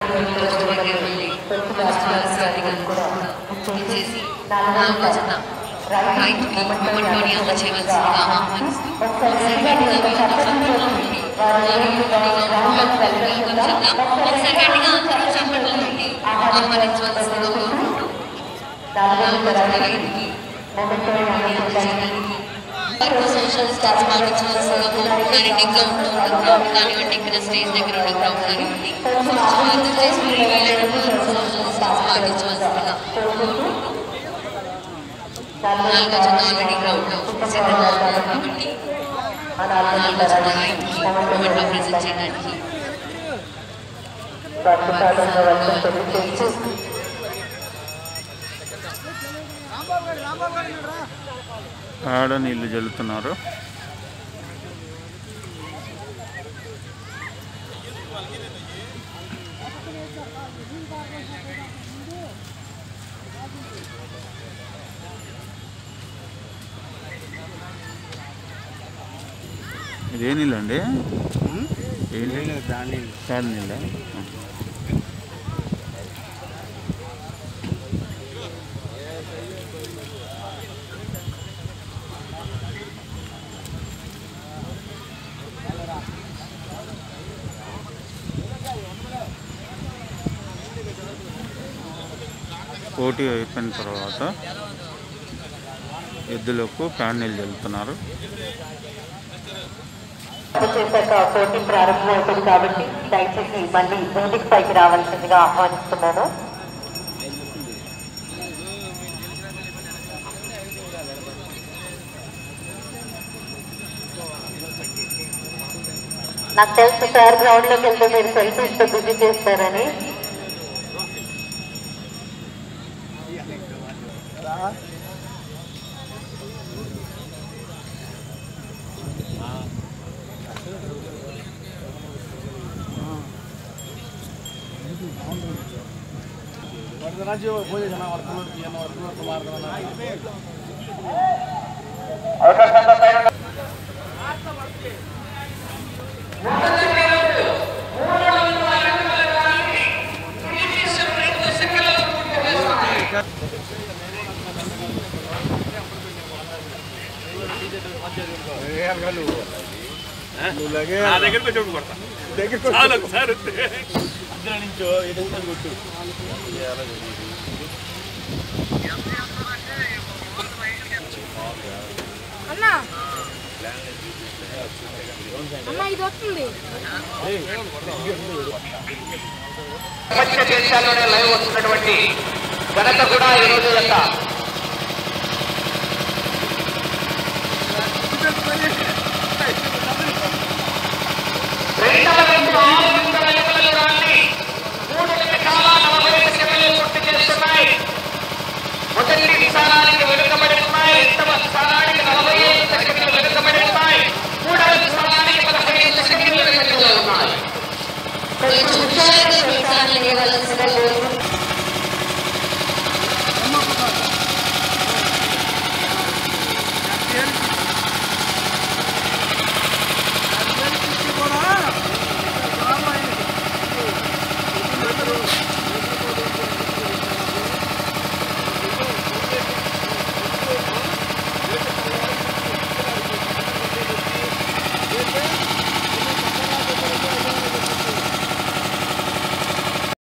చేసి నాలుగో జత రైతుకి మొట్టమొదటి అందచేయవలసిందిగా ఆహ్వానిస్తూ ఒకసారి గట్టిగా మీ చప్పట్లతో నుండి వారి గ్రౌండ్లోకి వెళ్ళకుండా ఒకసారి గట్టిగా అందరూ చప్పట్ల నుండి ఆహ్వానించవలసిందిగా కోరుకుంటూ నాలుగో జత రైతుకి మొట్టమొదటి అందచేయడానికి సోషల్ స్టాఫ్ పాటించవలసిందిగా కోరుకుంటున్నారండి గ్రౌండ్ గ్రౌండ్ కానివ్వండి ఇక్కడ స్టేజ్ దగ్గర ఉన్న గ్రౌండ్ కానివ్వండి అర్థం చేసుకుని వెళ్ళేటప్పుడు సోషల్ స్టాఫ్ పాటించవలసిందిగా కోరుకుంటూ నాలుగో జత ఆల్రెడీ గ్రౌండ్ సిద్ధంగా ఉన్నారు కాబట్టి నాలుగో జత రైతుకి మూమెంట్లో ప్రజెంట్ చేయడానికి ఆడ నీళ్లు జల్లుతున్నారు ఇదే నీళ్ళు అండి ఏంటి చాలు నీళ్ళ పోటీ అయిపోయిన తర్వాత ఎద్దులకు ప్యానెల్ జల్లుతున్నారు చేశాక పోటీ ప్రారంభం అవుతుంది కాబట్టి దయచేసి మళ్ళీ వేదిక పైకి రావాల్సిందిగా ఆహ్వానిస్తున్నాను నాకు తెలుసు సార్ గ్రౌండ్ లోకి వెళ్తే మీరు సెల్ఫీస్ తో బిజీ చేస్తారని నా దగ్గరకు వచ్చి కొడతా చాలా ఒకసారి వస్తే. అన్నా అన్నా ఇది వస్తుంది ప్రపంచ దేశాల్లోనే లైవ్ వస్తున్నటువంటి ఘనత కూడా ఈ రోజు యొక్క రెండవ వ్యక్తి